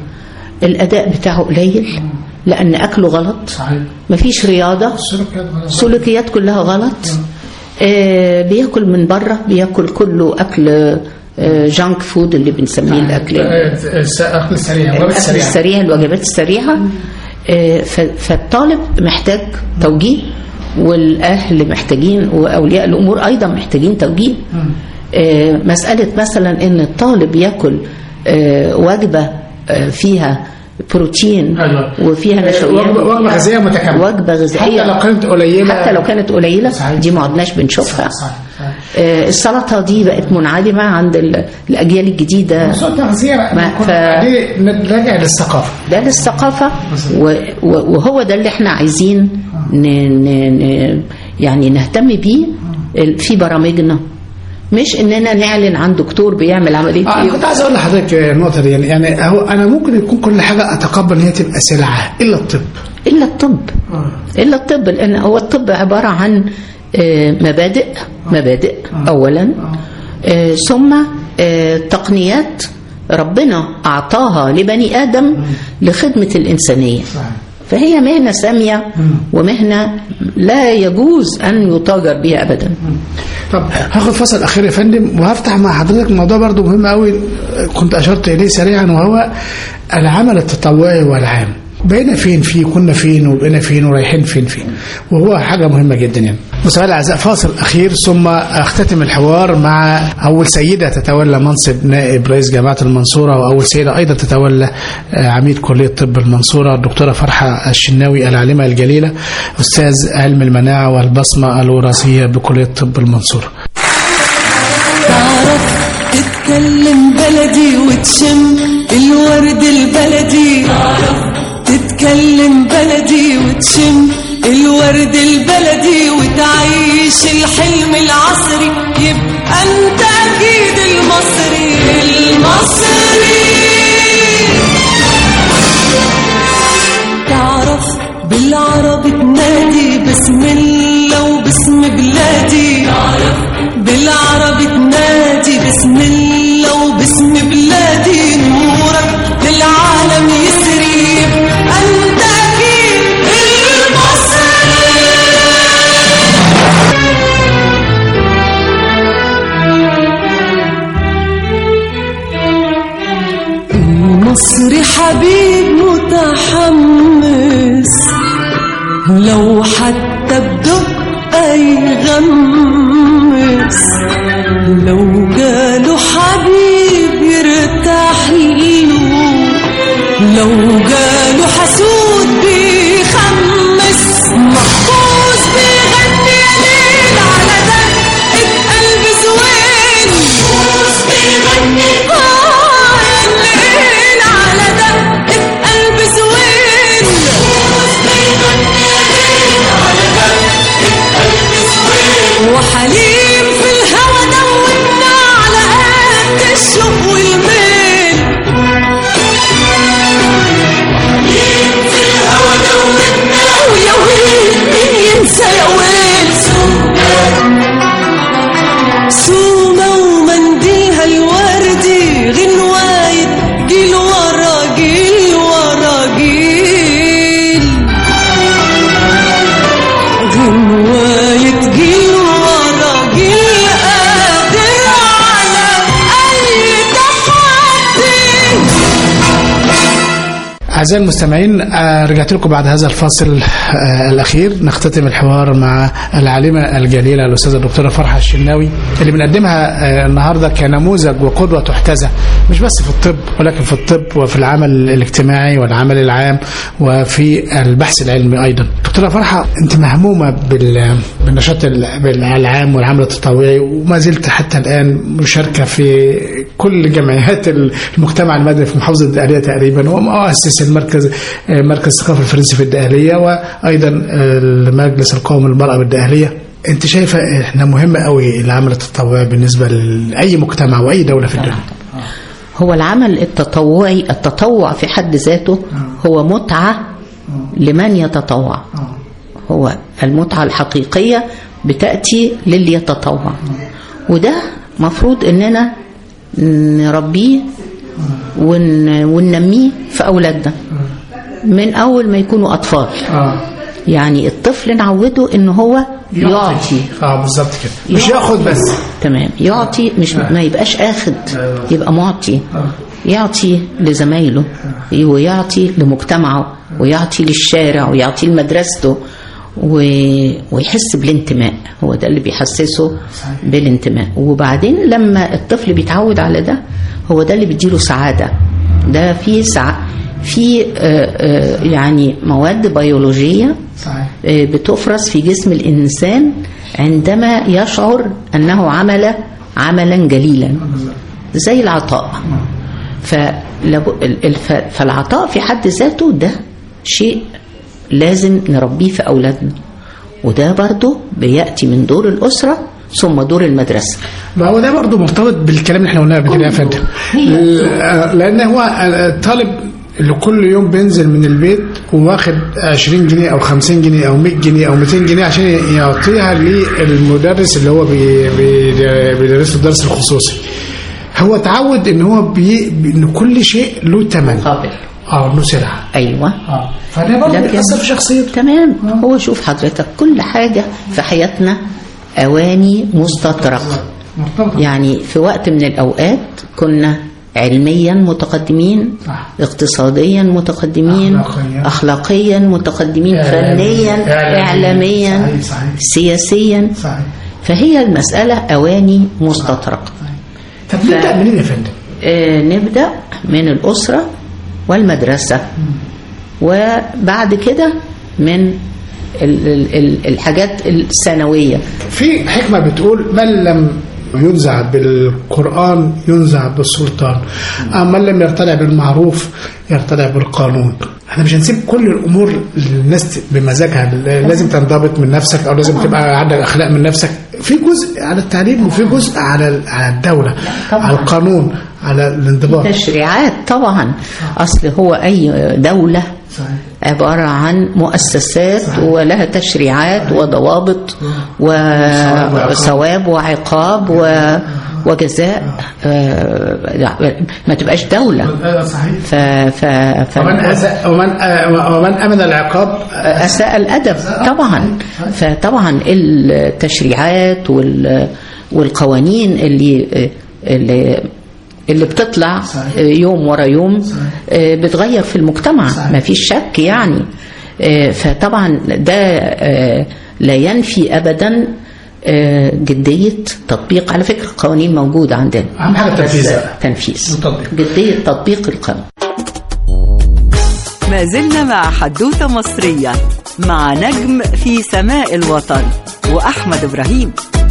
الاداء بتاعه قليل لان اكله غلط صحيح مفيش رياضة السلوكيات غلط. سلوكيات كلها غلط آه بياكل من بره بياكل كله اكل آه جانك فود اللي بنسميه الاكل الأكل السريع الوجبات الاكل السريعة السريع الوجبات السريعه آه، ف- فالطالب محتاج توجيه والاهل محتاجين واولياء الامور ايضا محتاجين توجيه آه، مساله مثلا ان الطالب ياكل آه، وجبه آه، فيها بروتين أيوة. وفيها آه، نشويات وجبة- وجبة غذائية متكاملة. وجبه غذائيه حتى لو كانت قليلة. حتى لو كانت قليله صحيح. دي ما عدناش بنشوفها صحيح صحيح آه، السلطه دي بقت منعدمه عند ال- الاجيال الجديده بس التغذية ما- ف... ف- دي نرجع للثقافة ده للثقافة و- و- وهو ده اللي احنا عايزين ن ن ن يعني نهتم بيه ال- في برامجنا مش اننا نعلن عن دكتور بيعمل عمليه آه، انا كنت عايز اقول لحضرتك النقطه دي يعني يعني هو انا ممكن يكون كل حاجه اتقبل ان هي تبقى سلعه الا الطب الا الطب الا الطب لان هو الطب عباره عن آه، مبادئ مبادئ اولا آه، ثم آه، تقنيات ربنا اعطاها لبني ادم لخدمه الانسانيه فهي مهنه ساميه ومهنه لا يجوز ان يتاجر بها ابدا طب هاخد فصل اخير يا فندم وهفتح مع حضرتك موضوع برضو مهم قوي كنت اشرت اليه سريعا وهو العمل التطوعي والعام بقينا فين فيه كنا فين وبقينا فين ورايحين فين فين وهو حاجة مهمة جدا يعني مستمعي الأعزاء فاصل أخير ثم أختتم الحوار مع أول سيدة تتولى منصب نائب رئيس جامعة المنصورة وأول سيدة أيضا تتولى آه، عميد كلية طب المنصورة الدكتورة فرحة الشناوي العالمة الجليلة أستاذ علم المناعة والبصمة الوراثية بكلية طب المنصورة تعرف تتكلم بلدي وتشم الورد البلدي تتكلم بلدي وتشم الورد البلدي وتعيش الحلم العصري يبقى انت اكيد المصري المصري تعرف بالعربي تنادي بسم الله وباسم بلادي بالعربي تنادي بسم الله وباسم بلادي نورك للعالم يسري انت اكيد المصري المصري حبيب متحمس لو حتى بدقة يغمس لو جاله حبيب يرتاح له لو جاله حسود بيخمس محفوظ بيغني يا ليل على دقة قلب زوين محفوظ بيغني آه يا الليل على دقة قلب زوين محفوظ بيغني يا ليل على دقة قلب زوين أعزائي المستمعين آه، رجعت لكم بعد هذا الفاصل آه، الأخير نختتم الحوار مع العالمة الجليلة الأستاذة الدكتورة فرحة الشناوي اللي بنقدمها آه، النهاردة كنموذج وقدوة تحتذى مش بس في الطب ولكن في الطب وفي العمل الاجتماعي والعمل العام وفي البحث العلمي أيضا دكتورة فرحة أنت مهمومة بال- بالنشاط ال- العام والعمل التطوعي وما زلت حتى الآن مشاركة في كل جمعيات المجتمع المدني في محافظة الدقهلية تقريبا ومؤسس المركز آه، مركز الثقافة الفرنسي في الدقهلية وأيضا آه، المجلس القومي للمرأة بالدقهلية أنت شايفة إحنا مهم قوي العمل التطوعي بالنسبة لأي مجتمع وأي دولة في الدنيا هو العمل التطوعي التطوع في حد ذاته هو متعة لمن يتطوع هو المتعة الحقيقية بتأتي للي يتطوع وده مفروض اننا نربيه ون... وننميه في أولادنا من أول ما يكونوا أطفال يعني الطفل نعوده ان هو يعطي اه بالظبط كده مش ياخد بس تمام يعطي مش ما يبقاش اخد يبقى معطي يعطي لزمايله ويعطي لمجتمعه ويعطي للشارع ويعطي لمدرسته و... ويحس بالانتماء هو ده اللي بيحسسه بالانتماء وبعدين لما الطفل بيتعود على ده هو ده اللي بيديله سعادة ده في سع... في آه، آه، يعني مواد بيولوجية صحيح آه، بتفرز في جسم الإنسان عندما يشعر أنه عمل عملا جليلا زي العطاء فلب- ال- الف- فالعطاء في حد ذاته ده شيء لازم نربيه في أولادنا وده برضه بيأتي من دور الأسرة ثم دور المدرسة ما هو ده برضه مرتبط بالكلام اللي احنا قلناه قبل كده يا فندم ل- لان هو الطالب اللي كل يوم بينزل من البيت وواخد 20 جنيه او 50 جنيه او 100 جنيه او 200 جنيه عشان يعطيها للمدرس اللي هو بي- بي- بيدرسه الدرس الخصوصي هو اتعود ان هو بي ان كل شيء له ثمن قابل اه له سلعه أيوة اه فده برضه لكن- بيأثر في شخصيته تمام هو شوف حضرتك كل حاجة في حياتنا أواني مستطرقة مرتبطه يعني في وقت من الأوقات كنا علميا متقدمين صح. اقتصاديا متقدمين أخلاقياً. أخلاقيا متقدمين إعلامياً. فنيا إعلامياً. إعلاميا صحيح، صحيح. سياسيا صحيح فهي المسألة أواني مستطرقة طب نبدا منين يا فندم؟ آه، نبدأ من الأسرة والمدرسة وبعد كده من ال- ال- ال- الحاجات الثانوية في حكمة بتقول من لم ينزع بالقرآن ينزع بالسلطان أما من لم يرتدع بالمعروف يرتدع بالقانون احنا مش هنسيب كل الأمور للناس بمزاجها لازم تنضبط من نفسك أو لازم تبقى عندك أخلاق من نفسك في جزء على التعليم وفي جزء على على الدولة طبعاً. على القانون على الانضباط تشريعات طبعا أصل هو أي دولة صحيح. عبارة عن مؤسسات ولها تشريعات وضوابط وثواب وعقاب و- وجزاء آه، ما تبقاش دولة صحيح ف ف ف ومن أساء ومن ومن أمن العقاب أساء الأدب طبعا فطبعا التشريعات وال والقوانين اللي اللي اللي بتطلع صحيح. يوم ورا يوم بتغير في المجتمع ما فيش شك يعني فطبعا ده لا ينفي أبدا جدية تطبيق على فكرة القوانين موجودة عندنا أهم حاجة التنفيذ بس بقى. تنفيذ وتطبيق. جدية تطبيق القانون ما زلنا مع حدوتة مصرية مع نجم في سماء الوطن وأحمد إبراهيم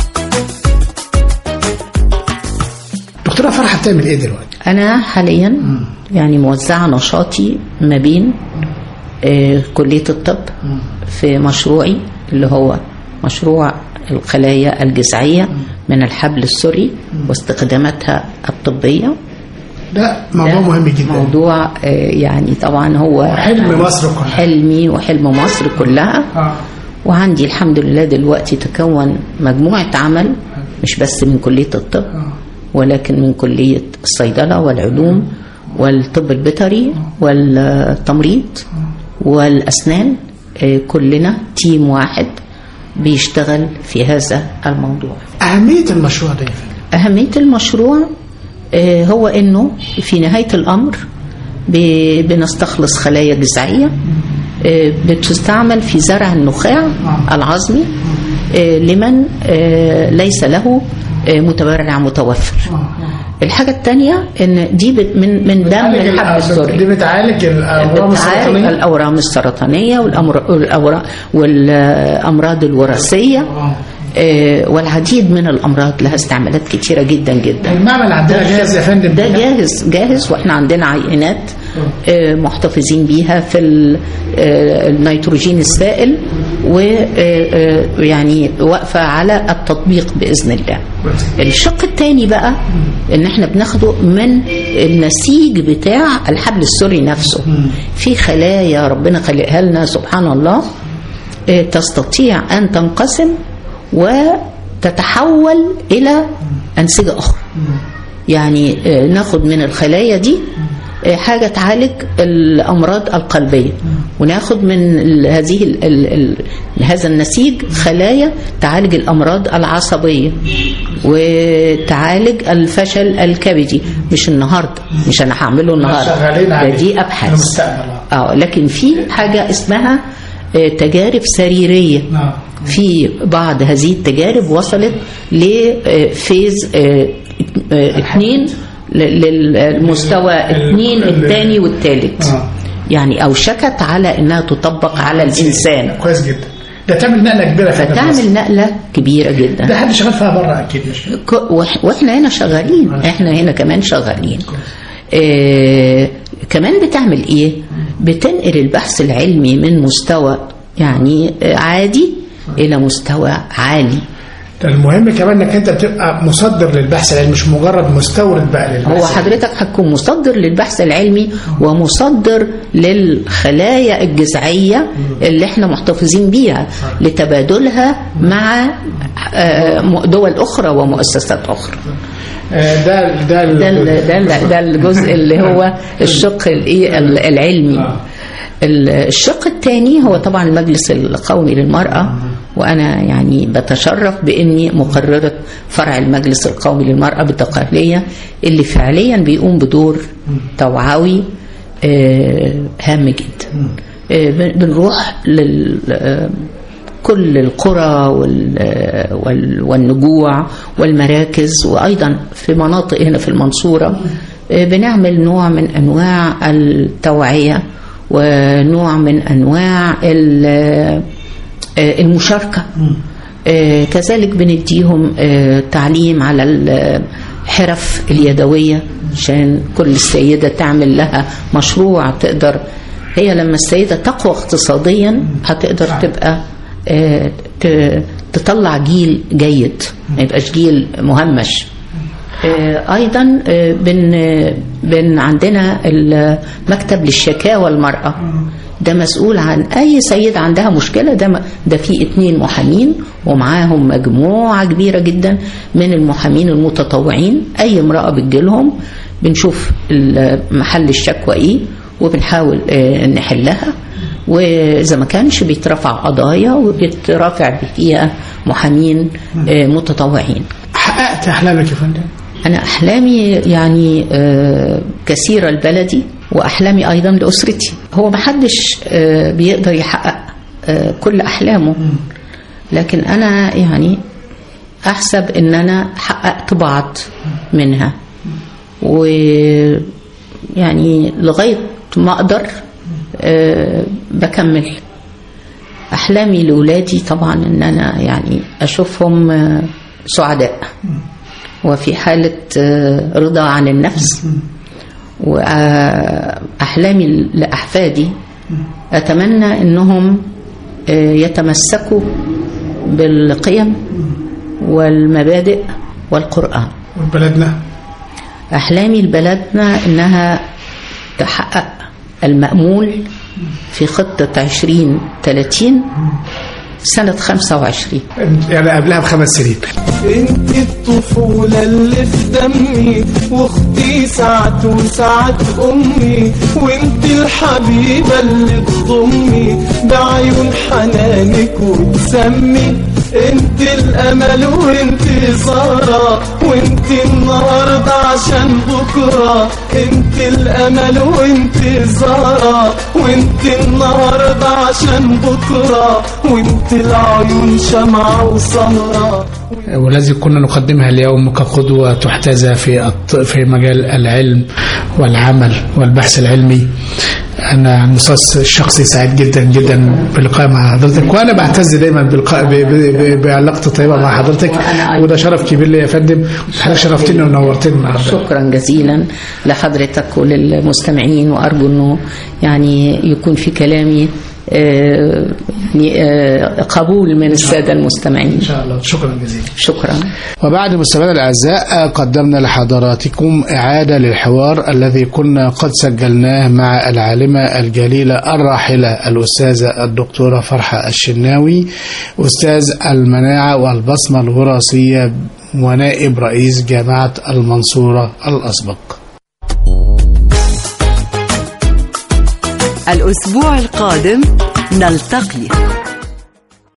دكتورة فرحة بتعمل إيه دلوقتي؟ أنا حاليا يعني موزعة نشاطي ما بين آه، كلية الطب في مشروعي اللي هو مشروع الخلايا الجذعية من الحبل السري واستخداماتها الطبية ده موضوع ده مهم جدا موضوع آه، يعني طبعا هو حلم مصر كلها حلمي وحلم مصر كلها آه. وعندي الحمد لله دلوقتي تكون مجموعة عمل مش بس من كلية الطب ولكن من كلية الصيدلة والعلوم والطب البيطري والتمريض والأسنان آه، كلنا تيم واحد بيشتغل في هذا الموضوع أهمية المشروع ده يا فندم أهمية المشروع آه، هو أنه في نهاية الأمر ب- بنستخلص خلايا جذعيه آه، بتستعمل في زرع النخاع العظمي آه، لمن آه، ليس له آه، متبرع متوفر الحاجة الثانية ان دي بت- من من دم الحب السري دي بتعالج الاورام بتعالج السرطانيه الأورام السرطانية والأمر- والأورام والأمراض الوراثية آه، والعديد من الأمراض لها استعمالات كتيرة جدا جدا المعمل عندنا جاهز يا فندم ده جاهز جاهز واحنا عندنا عينات آه، محتفظين بيها في ال- آه، النيتروجين السائل ويعني واقفة على التطبيق بإذن الله الشق الثاني بقى ان احنا بناخده من النسيج بتاع الحبل السري نفسه في خلايا ربنا خلقها لنا سبحان الله آه، تستطيع ان تنقسم وتتحول الى انسجه اخرى يعني آه، ناخد من الخلايا دي آه، حاجة تعالج الأمراض القلبية وناخد من ال- هذه ال ال ال هذا النسيج خلايا تعالج الأمراض العصبية وتعالج الفشل الكبدي مش النهاردة مش أنا هعمله النهاردة شغالين ده عليه. دي في أبحاث المستقبل، اه لكن في حاجة اسمها آه، تجارب سريرية نعم. في بعض هذه التجارب وصلت لفيز اثنين ل- للمستوى اثنين ال- الثاني والثالث آه. يعني اوشكت على انها تطبق على الانسان كويس جدا ده تعمل نقله كبيره في النفس. فتعمل نقله كبيره جدا ده حد شغال فيها بره اكيد مش ك- وإح- واحنا هنا شغالين احنا هنا كمان شغالين آه كمان بتعمل ايه بتنقل البحث العلمي من مستوى يعني آه، عادي الى مستوى عالي ده المهم كمان انك انت بتبقى مصدر للبحث العلمي مش مجرد مستورد بقى للبحث هو حضرتك هتكون مصدر للبحث العلمي ومصدر للخلايا الجذعية اللي احنا محتفظين بيها لتبادلها مع آه، دول أخرى ومؤسسات أخرى آه، ده ده ال- ده ال- ده ال- ده الجزء اللي هو الشق الايه ال- العلمي ال- الشق الثاني هو طبعا المجلس القومي للمرأة وأنا يعني بتشرف بإني مقررة فرع المجلس القومي للمرأة بالدقهلية اللي فعليا بيقوم بدور توعوي آه، هام جدا آه، بن- بنروح لل آه، كل القرى وال- وال- والنجوع والمراكز وأيضا في مناطق هنا في المنصورة آه، بنعمل نوع من أنواع التوعية ونوع من أنواع ال- آه، المشاركة آه، كذلك بنديهم آه، تعليم على الحرف اليدوية عشان كل سيدة تعمل لها مشروع تقدر هي لما السيدة تقوى اقتصاديا هتقدر تبقى آه، ت- تطلع جيل جيد ما يبقاش جيل مهمش آه، ايضا آه، بن بن عندنا المكتب للشكاوى المراه ده مسؤول عن اي سيده عندها مشكله ده م- ده فيه اتنين محامين ومعاهم مجموعه كبيره جدا من المحامين المتطوعين اي امراه بتجيلهم بنشوف ال- محل الشكوى ايه وبنحاول آه، نحلها واذا ما كانش بيترفع قضايا وبيترافع فيها محامين آه، متطوعين حققت احلامك يا فندم أنا أحلامي يعني آه، كثيرة البلدي وأحلامي أيضا لأسرتي هو محدش آه، بيقدر يحقق آه، كل أحلامه لكن أنا يعني أحسب إن أنا حققت بعض منها ويعني لغاية ما أقدر آه، بكمل أحلامي لأولادي طبعا إن أنا يعني أشوفهم آه، سعداء وفي حالة آه، رضا عن النفس وأحلامي لأحفادي أتمنى أنهم آه، يتمسكوا بالقيم والمبادئ والقرآن بلدنا أحلامي لبلدنا إنها تحقق المأمول في خطة 2030 سنة 25 يعني قبلها بخمس سنين انت الطفولة اللي في دمي واختي ساعة وساعة امي وانت الحبيبة اللي تضمي بعيون حنانك وتسمي انت الامل وانت سارة وانت النهاردة عشان بكرة انت الامل وانت الزهرة وانت النهاردة عشان بكرة وانت العيون شمعة وسهرة والذي كنا نقدمها اليوم كقدوة تحتذى في الط- في مجال العلم والعمل والبحث العلمي أنا عن المستوى الشخصي سعيد جدا جدا باللقاء مع حضرتك وأنا بعتز دايما باللقاء ب- ب- ب- بعلاقتي الطيبة مع حضرتك وأنا أيضا. وده شرف كبير لي يا فندم حضرتك شرفتني ونورتني النهارده شكرا جزيلا لحضرتك وللمستمعين وارجو انه يعني يكون في كلامي آه، يعني آه، قبول من الساده المستمعين إن شاء الله شكرا جزيلا شكرا وبعد مستمعينا الأعزاء قدمنا لحضراتكم إعادة للحوار الذي كنا قد سجلناه مع العالمة الجليلة الراحلة الأستاذة الدكتورة فرحة الشناوي أستاذ المناعة والبصمة الوراثية ونائب رئيس جامعة المنصورة الأسبق الأسبوع القادم نلتقي